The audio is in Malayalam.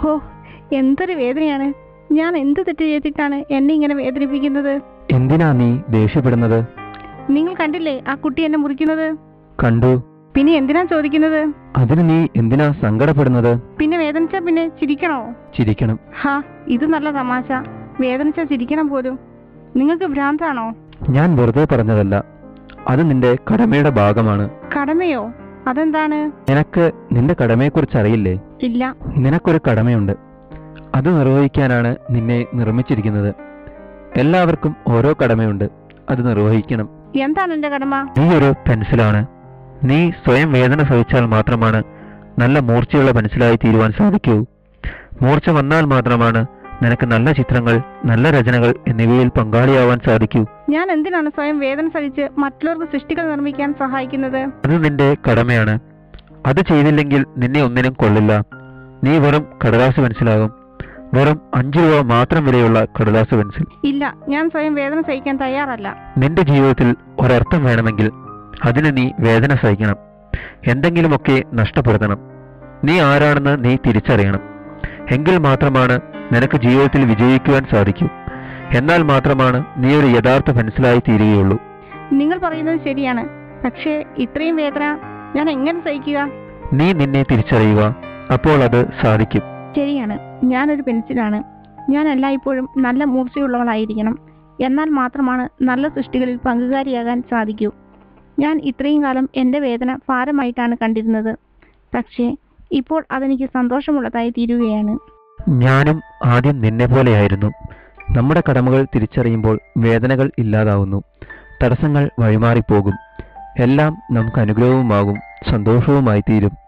ഹോ എന്തൊരു വേദനയാണ് ഞാൻ എന്ത് തെറ്റ് ചെയ്തിട്ടാണ് എന്നെ ഇങ്ങനെ വേദനിപ്പിക്കുന്നത് എന്തിനാ നീ ദേഷ്യപ്പെടുന്നത് നിങ്ങൾ കണ്ടില്ലേ ആ കുട്ടി എന്നെ മുറിക്കുന്നത് കണ്ടു പിന്നെ എന്തിനാ ചോദിക്കുന്നത് അതിന് നീ എന്തിനാ സങ്കടപ്പെടുന്നത് പിന്നെ വേദനിച്ചാ പിന്നെ ചിരിക്കണോ ചിരിക്കണം ഹാ ഇത് നല്ല തമാശ വേദനിച്ചാ ചിരിക്കണം പോലും നിങ്ങൾക്ക് ഭ്രാന്താണോ ഞാൻ വെറുതെ പറഞ്ഞതല്ല അത് നിന്റെ കടമയുടെ ഭാഗമാണ് കടമയോ അതെന്താണ് നിനക്ക് നിന്റെ കടമയെക്കുറിച്ച് അറിയില്ലേ ഇല്ല നിനക്കൊരു കടമയുണ്ട് അത് നിർവഹിക്കാനാണ് നിന്നെ നിർമ്മിച്ചിരിക്കുന്നത് എല്ലാവർക്കും ഓരോ കടമയുണ്ട് അത് നിർവഹിക്കണം എന്താണ് എന്റെ കടമ നീ ഒരു പെൻസിലാണ് നീ സ്വയം വേദന സഹിച്ചാൽ മാത്രമാണ് നല്ല മൂർച്ചയുള്ള പെൻസിലായി തീരുവാൻ സാധിക്കൂ മൂർച്ച വന്നാൽ മാത്രമാണ് നിനക്ക് നല്ല ചിത്രങ്ങൾ നല്ല രചനകൾ എന്നിവയിൽ പങ്കാളിയാവാൻ സാധിക്കൂ ഞാൻ എന്തിനാണ് സ്വയം വേദന സഹിച്ച് മറ്റുള്ളവർക്ക് സൃഷ്ടികൾ നിർമ്മിക്കാൻ സഹായിക്കുന്നത് അത് നിന്റെ കടമയാണ് അത് ചെയ്തില്ലെങ്കിൽ നിന്നെ ഒന്നിനും കൊള്ളില്ല നീ വെറും കടലാസ് പെൻസിലാകും വെറും അഞ്ചു രൂപ മാത്രം വിലയുള്ള കടലാസ് പെൻസിൽ ഇല്ല ഞാൻ സ്വയം വേദന സഹിക്കാൻ തയ്യാറല്ല നിന്റെ ജീവിതത്തിൽ ഒരർത്ഥം വേണമെങ്കിൽ അതിന് നീ വേദന സഹിക്കണം എന്തെങ്കിലുമൊക്കെ നഷ്ടപ്പെടുത്തണം നീ ആരാണെന്ന് നീ തിരിച്ചറിയണം എങ്കിൽ മാത്രമാണ് നിനക്ക് ജീവിതത്തിൽ വിജയിക്കുവാൻ സാധിക്കൂ എന്നാൽ മാത്രമാണ് നീ ഒരു യഥാർത്ഥ പെൻസിലായി തീരുകയുള്ളൂ നിങ്ങൾ പറയുന്നത് ശരിയാണ് പക്ഷേ ഇത്രയും വേദന ഞാൻ എങ്ങനെ സഹിക്കുക നീ നിന്നെ തിരിച്ചറിയുക അപ്പോൾ അത് സാധിക്കും ശരിയാണ് ഞാനൊരു പെൻസിലാണ് ഞാൻ എല്ലായ്പ്പോഴും നല്ല മൂർച്ചയുള്ളവളായിരിക്കണം എന്നാൽ മാത്രമാണ് നല്ല സൃഷ്ടികളിൽ പങ്കുകാരിയാകാൻ സാധിക്കൂ ഞാൻ ഇത്രയും കാലം എൻ്റെ വേദന ഭാരമായിട്ടാണ് കണ്ടിരുന്നത് പക്ഷേ ഇപ്പോൾ അതെനിക്ക് സന്തോഷമുള്ളതായി തീരുകയാണ് ഞാനും ആദ്യം നിന്നെ പോലെയായിരുന്നു നമ്മുടെ കടമകൾ തിരിച്ചറിയുമ്പോൾ വേദനകൾ ഇല്ലാതാവുന്നു തടസ്സങ്ങൾ വഴിമാറിപ്പോകും എല്ലാം നമുക്ക് അനുഗ്രഹവുമാകും സന്തോഷവുമായി തീരും